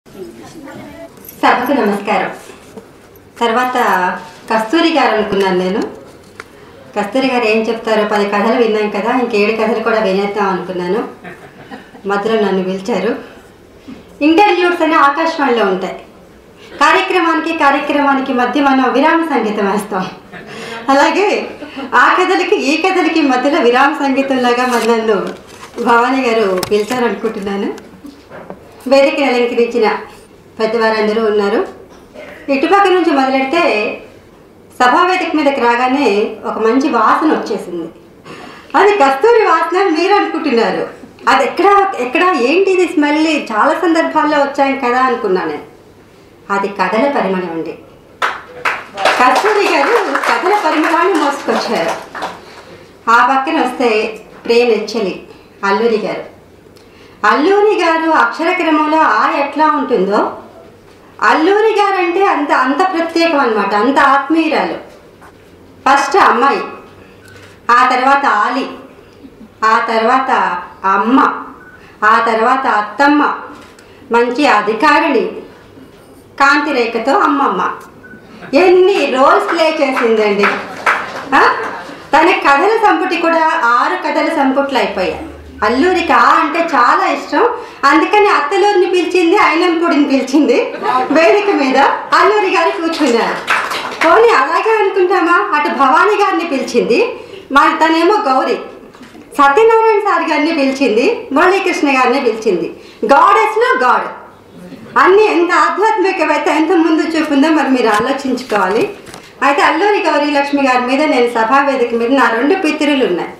సభకు నమస్కారం తర్వాత కస్తూరి గారు అనుకున్నాను నేను కస్తూరి గారు ఏం చెప్తారో పది కథలు విన్నాం కదా ఇంకేడు కథలు కూడా వినేద్దాం అనుకున్నాను మధ్యలో నన్ను పిలిచారు ఇంటర్వ్యూస్ అని ఆకాశవాణిలో ఉంటాయి కార్యక్రమానికి కార్యక్రమానికి మధ్య మనం విరామ సంగీతం వేస్తాం అలాగే ఆ కథలకి ఈ కథలకి మధ్యలో విరామ సంగీతంలాగా మరి నన్ను భవానీ గారు పిలిచారనుకుంటున్నాను వేదికని అలంకరించిన పెద్దవారందరూ ఉన్నారు ఇటుపక్క నుంచి మొదలెడితే సభా వేదిక మీదకి రాగానే ఒక మంచి వాసన వచ్చేసింది అది కస్తూరి వాసన అని మీరు అనుకుంటున్నారు అది ఎక్కడ ఎక్కడ ఏంటి ఇది స్మెల్ చాలా సందర్భాల్లో వచ్చాయి కదా అనుకున్నాను నేను అది కథల పరిమళం అండి కస్తూరి గారు కథల పరిమళాన్ని మోసుకొచ్చారు ఆ పక్కన వస్తే ప్రే నెచ్చలి అల్లూరి గారు అల్లూరి గారు అక్షర క్రమంలో ఆ ఎట్లా ఉంటుందో అల్లూరి గారు అంటే అంత అంత ప్రత్యేకం అనమాట అంత ఆత్మీయురాలు ఫస్ట్ అమ్మాయి ఆ తర్వాత ఆలి ఆ తర్వాత అమ్మ ఆ తర్వాత అత్తమ్మ మంచి అధికారిని కాంతిరేఖతో అమ్మమ్మ ఎన్ని రోల్స్ ప్లే చేసిందండి ఆ? తన కథల సంపుటి కూడా ఆరు కథల సంపుట్లు అయిపోయాయి అల్లూరికి ఆ అంటే చాలా ఇష్టం అందుకని అత్తలూరిని పిలిచింది ఐనంపూడిని పిలిచింది వేదిక మీద అల్లూరి గారు కూర్చున్నారు పోనీ అలాగే అనుకుంటామా అటు భవానీ గారిని పిలిచింది మరి తనేమో గౌరీ సత్యనారాయణ సార్ గారిని పిలిచింది మురళీకృష్ణ గారిని పిలిచింది గాడెస్లో గాడ్ అన్ని ఎంత ఆధ్యాత్మికమైతే ఎంత ముందు చూపుందో మరి మీరు ఆలోచించుకోవాలి అయితే అల్లూరి గౌరీ లక్ష్మి గారి మీద నేను సభా వేదిక మీద నా రెండు పితిరులు ఉన్నాయి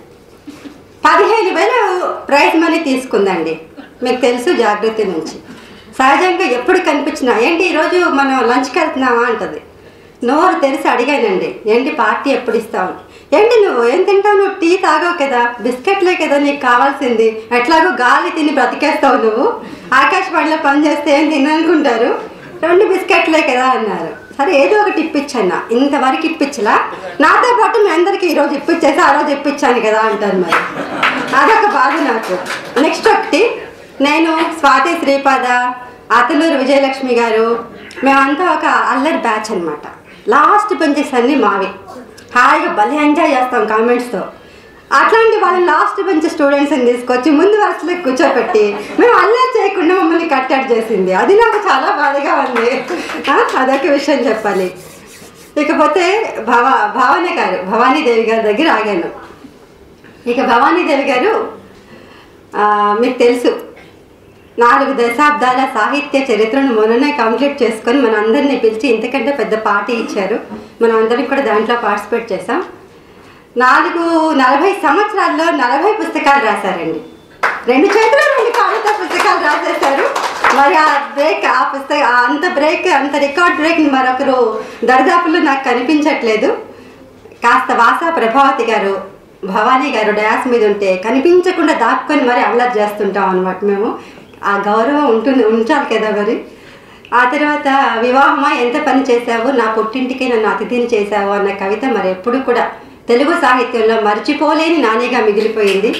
పదిహేను వేలు ప్రైజ్ మనీ తీసుకుందండి మీకు తెలుసు జాగృతి నుంచి సహజంగా ఎప్పుడు కనిపించినా ఏంటి ఈరోజు మనం లంచ్కి వెళ్తున్నావా అంటది నోరు తెరిచి అడిగానండి ఏంటి పార్టీ ఎప్పుడు ఇస్తావు ఏంటి నువ్వు ఏం తింటావు నువ్వు టీ తాగవు కదా బిస్కెట్లే కదా నీకు కావాల్సింది ఎట్లాగో గాలి తిని బ్రతికేస్తావు నువ్వు ఆకాశవాణిలో పని చేస్తే ఏం తిననుకుంటారు రెండు బిస్కెట్లే కదా అన్నారు సరే ఏదో ఒకటి ఇప్పించన్నా ఇంతవరకు ఇప్పించలా నాతో పాటు మీ అందరికీ ఈరోజు ఇప్పించేసి ఆ రోజు ఇప్పించాను కదా అంటారు మరి అదొక బాధ నాకు నెక్స్ట్ ఒకటి నేను స్వాతి శ్రీపాద అతలూరు విజయలక్ష్మి గారు మేమంతా ఒక అల్లరి బ్యాచ్ అనమాట లాస్ట్ బెంచెస్ అన్నీ మావి హాయిగా భలే ఎంజాయ్ చేస్తాం కామెంట్స్తో అట్లాంటి వాళ్ళని లాస్ట్ బెంచ్ స్టూడెంట్స్ని తీసుకొచ్చి ముందు వరుసలో కూర్చోపెట్టి మేము అల్లరి చేయకుండా మమ్మల్ని కట్టడి చేసింది అది నాకు చాలా బాధగా ఉంది ఆ, అదొక విషయం చెప్పాలి ఇకపోతే భవ భావన గారు భవానీదేవి గారి దగ్గర ఆగాను ఇక భవానీదేవి గారు ఆ, మీకు తెలుసు నాలుగు దశాబ్దాల సాహిత్య చరిత్రను మొన్ననే కంప్లీట్ చేసుకొని మన అందరినీ పిలిచి ఇంతకంటే పెద్ద పార్టీ ఇచ్చారు మనం అందరం కూడా దాంట్లో పార్టిసిపేట్ చేసాం నాలుగు నలభై సంవత్సరాల్లో నలభై పుస్తకాలు రాశారండి రెండు చేతులు రెండు కాళ్ళతో పుస్తకాలు రాసేశారు మరి ఆ బ్రేక్ ఆ పుస్తక ఆ అంత బ్రేక్ అంత రికార్డ్ బ్రేక్ మరొకరు దరిదాపుల్లో నాకు కనిపించట్లేదు కాస్త వాసా ప్రభావతి గారు భవానీ గారు డయాస్ మీద ఉంటే కనిపించకుండా దాక్కొని మరి అల్లరి చేస్తుంటాం అనమాట మేము ఆ గౌరవం ఉంటుంది ఉంచాలి కదా మరి ఆ తర్వాత వివాహమా ఎంత పని చేశావు నా పుట్టింటికి నన్ను అతిథిని చేశావు అన్న కవిత మరి ఎప్పుడు కూడా తెలుగు సాహిత్యంలో మర్చిపోలేని నానిగా మిగిలిపోయింది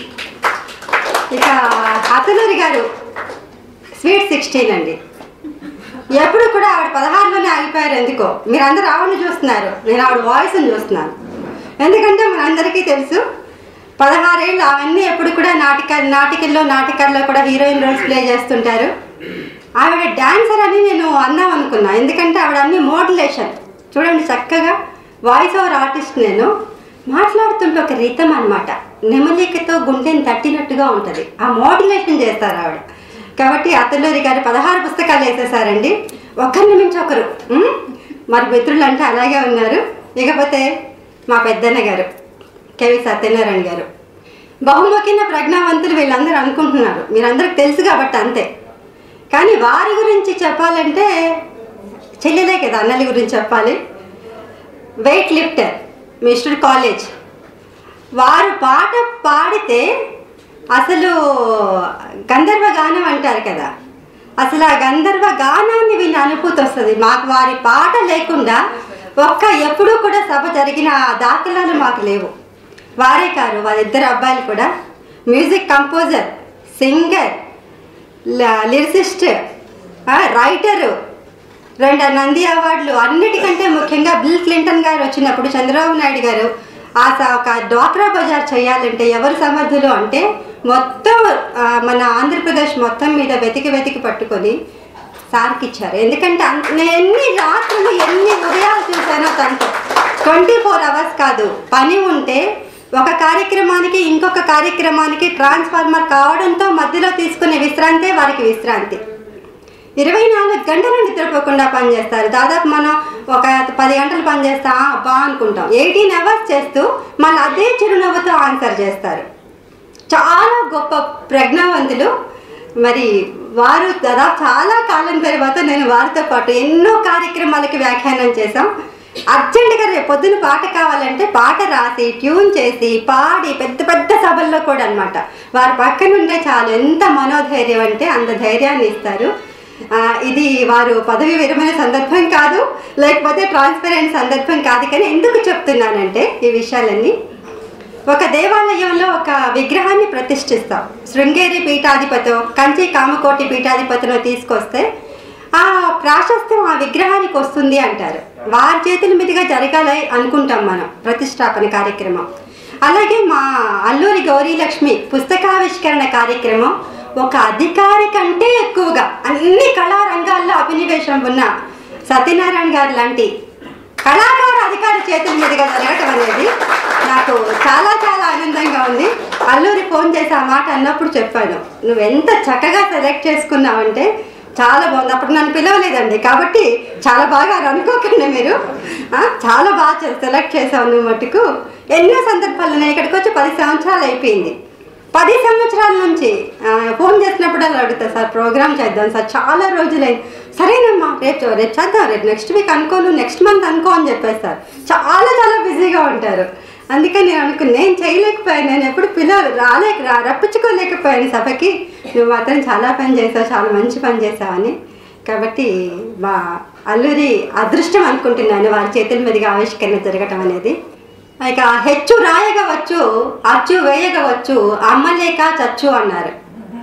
ఇక అతనూరి గారు స్వీట్ సిక్స్టీన్ అండి ఎప్పుడు కూడా ఆవిడ పదహారులోనే ఆగిపోయారు ఎందుకో మీరందరూ ఆవిడని చూస్తున్నారు నేను ఆవిడ వాయిస్ని చూస్తున్నాను ఎందుకంటే మనందరికీ తెలుసు పదహారేళ్ళు అవన్నీ ఎప్పుడు కూడా నాటిక నాటికల్లో నాటకాల్లో కూడా హీరోయిన్ రోల్స్ ప్లే చేస్తుంటారు ఆవిడ డాన్సర్ అని నేను అందాం అనుకున్నా ఎందుకంటే ఆవిడ అన్ని మోడ్యులేషన్ చూడండి చక్కగా వాయిస్ ఓవర్ ఆర్టిస్ట్ నేను మాట్లాడుతుంటే ఒక రితం అనమాట నెమలికతో గుండెని తట్టినట్టుగా ఉంటుంది ఆ మోడ్యులేషన్ చేస్తారు ఆవిడ కాబట్టి అతల్లూరి గారు పదహారు పుస్తకాలు వేసేసారండి ఒకరిని మించి ఒకరు ఉమ్? మరి మిత్రులు అంటే అలాగే ఉన్నారు ఇకపోతే మా పెద్దన్న గారు కేవి సత్యనారాయణ గారు బహుముఖిన ప్రజ్ఞావంతులు వీళ్ళందరూ అనుకుంటున్నారు మీరందరికి తెలుసు కాబట్టి అంతే కానీ వారి గురించి చెప్పాలంటే చెల్లెలే కదా అన్నల గురించి చెప్పాలి వెయిట్ లిఫ్టర్ మిస్టర్ కాలేజ్ వారు పాట పాడితే అసలు గంధర్వ గానం అంటారు కదా అసలు ఆ గంధర్వ గానాన్ని విని అనుభూతి వస్తుంది మాకు వారి పాట లేకుండా ఒక్క ఎప్పుడూ కూడా సభ జరిగిన ఆ దాఖలాలు మాకు లేవు వారే కారు వారిద్దరు అబ్బాయిలు కూడా మ్యూజిక్ కంపోజర్ సింగర్ లిరిసిస్ట్ ఆ, రైటరు రెండు నంది అవార్డులు అన్నిటికంటే ముఖ్యంగా బిల్ క్లింటన్ గారు వచ్చినప్పుడు చంద్రబాబు నాయుడు గారు ఆ స- ఒక డ్వాక్రా బజార్ చేయాలంటే ఎవరు సమర్థులు అంటే మొత్తం ఆ, మన ఆంధ్రప్రదేశ్ మొత్తం మీద వెతికి వెతికి పట్టుకొని సార్కి ఇచ్చారు ఎందుకంటే అన్- నేను ఎన్ని రాత్రులు ఎన్ని ఉదయాలు చూశానో తనతో ట్వంటీ ఫోర్ అవర్స్ కాదు పని ఉంటే ఒక కార్యక్రమానికి ఇంకొక కార్యక్రమానికి ట్రాన్స్ఫార్మర్ కావడంతో మధ్యలో తీసుకునే విశ్రాంతే వారికి విశ్రాంతి ఇరవై నాలుగు గంటలు నిద్రపోకుండా పనిచేస్తారు దాదాపు మనం ఒక పది గంటలు పనిచేస్తా బా అనుకుంటాం ఎయిటీన్ అవర్స్ చేస్తూ మళ్ళీ అదే చిరునవ్వుతో ఆన్సర్ చేస్తారు చాలా గొప్ప ప్రజ్ఞావంతులు మరి వారు దాదాపు చాలా కాలం తర్వాత నేను వారితో పాటు ఎన్నో కార్యక్రమాలకి వ్యాఖ్యానం చేశాం అర్జెంటుగా రేపు పొద్దున పాట కావాలంటే పాట రాసి ట్యూన్ చేసి పాడి పెద్ద పెద్ద సభల్లో కూడా అన్నమాట వారి పక్కన ఉంటే చాలు ఎంత మనోధైర్యం అంటే అంత ధైర్యాన్ని ఇస్తారు ఆ, ఇది వారు పదవి విరమణ సందర్భం కాదు లేకపోతే ట్రాన్స్పరెంట్ సందర్భం కాదు కానీ ఎందుకు చెప్తున్నానంటే ఈ విషయాలన్నీ ఒక దేవాలయంలో ఒక విగ్రహాన్ని ప్రతిష్ఠిస్తాం శృంగేరి పీఠాధిపతో కంచి కామకోటి పీఠాధిపతిలో తీసుకొస్తే ఆ ప్రాశస్త్యం ఆ విగ్రహానికి వస్తుంది అంటారు వారి చేతుల మీదుగా జరగాలి అనుకుంటాం మనం ప్రతిష్టాపన కార్యక్రమం అలాగే మా అల్లూరి గౌరీలక్ష్మి పుస్తకావిష్కరణ కార్యక్రమం ఒక అధికారి కంటే ఎక్కువగా అన్ని కళారంగాల్లో అభినివేశం ఉన్న సత్యనారాయణ గారు లాంటి కళాకార అధికారి చేతుల మీదుగా జరగటం అనేది నాకు చాలా చాలా ఆనందంగా ఉంది అల్లూరి ఫోన్ చేసి ఆ మాట అన్నప్పుడు చెప్పాను నువ్వు ఎంత చక్కగా సెలెక్ట్ చేసుకున్నావంటే చాలా బాగుంది అప్పుడు నన్ను పిలవలేదండి కాబట్టి చాలా బాగా అని అనుకోకండి మీరు ఆ, చాలా బాగా సెలెక్ట్ చేసావు నువ్వు మటుకు ఎన్నో సందర్భాల్లో నేను ఇక్కడికి వచ్చి పది సంవత్సరాలు అయిపోయింది పది సంవత్సరాల నుంచి ఆ, ఫోన్ చేసినప్పుడు అలా అడుగుతా సార్ ప్రోగ్రామ్ చేద్దాం సార్ చాలా రోజులైంది సరేనమ్మా రేపు రేపు చేద్దాం రేపు నెక్స్ట్ వీక్ అనుకోను నెక్స్ట్ మంత్ అనుకో అని చెప్పేస్తారు చాలా చాలా బిజీగా ఉంటారు అందుకని నేను అనుకుని నేను చేయలేకపోయాను నేను ఎప్పుడు పిల్లలు రాలేక రా రప్పించుకోలేకపోయాను సభకి నువ్వు మాత్రం చాలా పని చేసావు చాలా మంచి పని చేసావని కాబట్టి మా అల్లూరి అదృష్టం అనుకుంటున్నాను వారి చేతుల మీదుగా ఆవిష్కరణ జరగటం అనేది ఇక హెచ్చు రాయగవచ్చు అచ్చు వేయగవచ్చు అమ్మలేక చచ్చు అన్నారు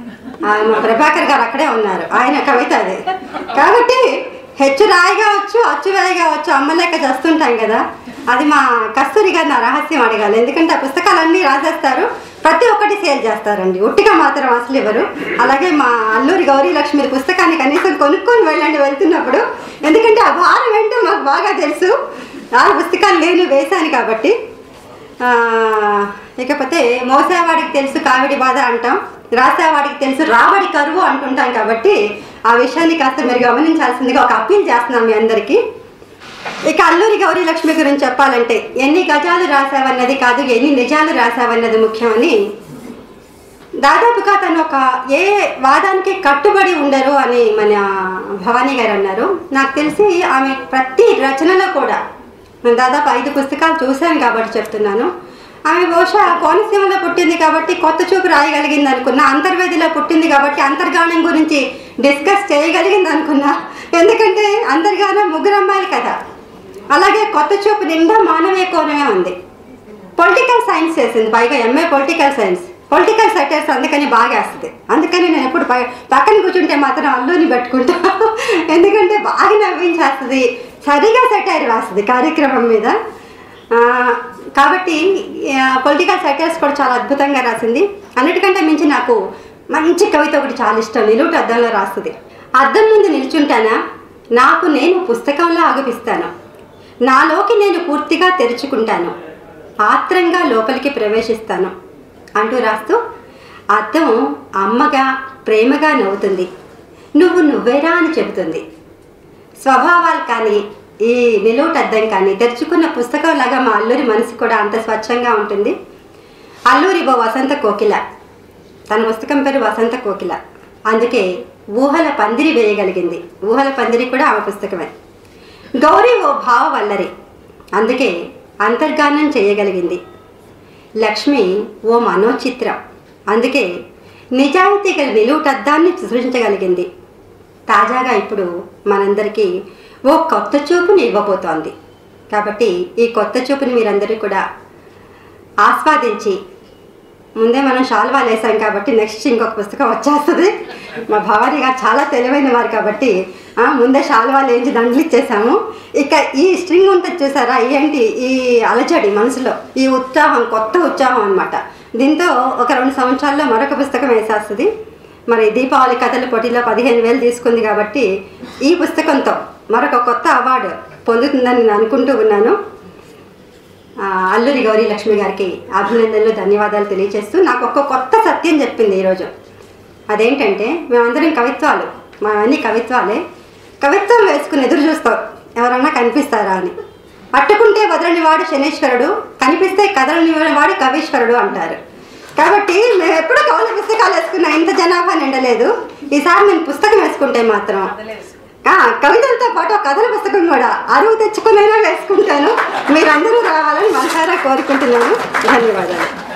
ఆ, మా ప్రభాకర్ గారు అక్కడే ఉన్నారు ఆయన కవిత అది కాబట్టి హెచ్చు రాయగవచ్చు అచ్చు వేయగవచ్చు అమ్మలేక చస్తుంటాం కదా అది మా కస్తూరి గారు నా రహస్యం అడగాలి ఎందుకంటే ఆ పుస్తకాలన్నీ రాసేస్తారు ప్రతి ఒక్కటి సేల్ చేస్తారండి ఒట్టిగా మాత్రం అసలు ఇవ్వరు అలాగే మా అల్లూరి గౌరీ లక్ష్మి పుస్తకాన్ని కనీసం కొనుక్కొని వెళ్ళండి వెళ్తున్నప్పుడు ఎందుకంటే ఆ భారం ఏంటో మాకు బాగా తెలుసు ఆ పుస్తకాలు నేను వేశాను కాబట్టి ఆ, ఇకపోతే మోసేవాడికి తెలుసు కావిడి బాధ అంటాం రాసేవాడికి తెలుసు రాబడి కరువు అంటుంటాం కాబట్టి ఆ విషయాన్ని కాస్త మీరు గమనించాల్సిందిగా ఒక అప్పీల్ చేస్తున్నాం మీ అందరికీ ఇక అల్లూరి గౌరీ లక్ష్మి గురించి చెప్పాలంటే ఎన్ని గజాలు రాసావన్నది కాదు ఎన్ని నిజాలు రాసావన్నది ముఖ్యమని దాదాపుగా తను ఒక ఏ వాదానికి కట్టుబడి ఉండరు అని మన భవానీ గారు అన్నారు నాకు తెలిసి ఆమె ప్రతి రచనలో కూడా నేను దాదాపు ఐదు పుస్తకాలు చూశాను కాబట్టి చెప్తున్నాను ఆమె బహుశా కోనసీమలో పుట్టింది కాబట్టి కొత్త చూపు రాయగలిగింది అనుకున్నా అంతర్వేదిలో పుట్టింది కాబట్టి అంతర్గానం గురించి డిస్కస్ చేయగలిగింది అనుకున్నా ఎందుకంటే అంతర్గానం ముగ్గురు అమ్మాయిలు కదా అలాగే కొత్త చూపు నిండా మానవీయ కోణమే ఉంది పొలిటికల్ సైన్స్ చేసింది పైగా ఎంఏ పొలిటికల్ సైన్స్ పొలిటికల్ సెటర్స్ అందుకని బాగా వేస్తుంది అందుకని నేను ఎప్పుడు పై- పక్కన కూర్చుంటే మాత్రం అల్లుని పెట్టుకుంటా ఎందుకంటే బాగా నవ్వించేస్తుంది సరిగా సెటైర్ రాస్తుంది కార్యక్రమం మీద ఆ, కాబట్టి పొలిటికల్ సెటర్స్ కూడా చాలా అద్భుతంగా రాసింది అన్నిటికంటే మించి నాకు మంచి కవిత ఒకటి చాలా ఇష్టం నిలువుట అద్దంలో రాస్తుంది అద్దం ముందు నిల్చుంటానా నాకు నేను పుస్తకంలో ఆగుపిస్తాను నాలోకి నేను పూర్తిగా తెరుచుకుంటాను ఆత్రంగా లోపలికి ప్రవేశిస్తాను అంటూ రాస్తూ అద్దం అమ్మగా ప్రేమగా నవ్వుతుంది నువ్వు నువ్వేరా అని చెబుతుంది స్వభావాలు కానీ ఈ నిలువుటద్దం కానీ తెరుచుకున్న పుస్తకం లాగా మా అల్లూరి మనసు కూడా అంత స్వచ్ఛంగా ఉంటుంది అల్లూరి బో వసంత కోకిల తన పుస్తకం పేరు వసంత కోకిల అందుకే ఊహల పందిరి వేయగలిగింది ఊహల పందిరి కూడా ఆమె పుస్తకమే గౌరీ ఓ భావ వల్లరి అందుకే అంతర్గానం చేయగలిగింది లక్ష్మి ఓ మనోచిత్రం అందుకే నిజాయితీ గల నిలువుటద్దాన్ని సృష్టించగలిగింది తాజాగా ఇప్పుడు మనందరికీ ఓ కొత్త చూపుని ఇవ్వబోతోంది కాబట్టి ఈ కొత్త చూపుని మీరందరూ కూడా ఆస్వాదించి ముందే మనం షాల్వాలు వేసాం కాబట్టి నెక్స్ట్ ఇంకొక పుస్తకం వచ్చేస్తుంది మా భవానీ గారు చాలా తెలివైన వారు కాబట్టి ఆ, ముందే షాల్వాలు వేయించి దండలు ఇచ్చేసాము ఇక ఈ స్ట్రింగ్ ఉంటుంది చూసారా ఏంటి ఈ అలజడి మనసులో ఈ ఉత్సాహం కొత్త ఉత్సాహం అనమాట దీంతో ఒక రెండు సంవత్సరాల్లో మరొక పుస్తకం వేసేస్తుంది మరి దీపావళి కథల పోటీలో పదిహేను వేలు తీసుకుంది కాబట్టి ఈ పుస్తకంతో మరొక కొత్త అవార్డు పొందుతుందని నేను అనుకుంటూ ఉన్నాను ఆ, అల్లూరి గౌరీ లక్ష్మి గారికి అభినందనలు ధన్యవాదాలు తెలియజేస్తూ నాకు ఒక కొత్త సత్యం చెప్పింది ఈరోజు అదేంటంటే మేమందరం కవిత్వాలు మావన్నీ కవిత్వాలే కవిత్వం వేసుకుని ఎదురు చూస్తాం ఎవరన్నా కనిపిస్తారా అని పట్టుకుంటే వదలని వాడు శనేశ్వరుడు కనిపిస్తే కదలని వాడు కవీశ్వరుడు అంటారు కాబట్టి మేము ఎప్పుడూ కవుల పుస్తకాలు వేసుకున్నా ఇంత జనాభా నిండలేదు ఈసారి నేను పుస్తకం వేసుకుంటే మాత్రం ఆ, కవితలతో పాటు ఒక కథల పుస్తకం కూడా అరువు తెచ్చుకునైనా వేసుకుంటాను మీరందరూ రావాలని మనసారా కోరుకుంటున్నాను ధన్యవాదాలు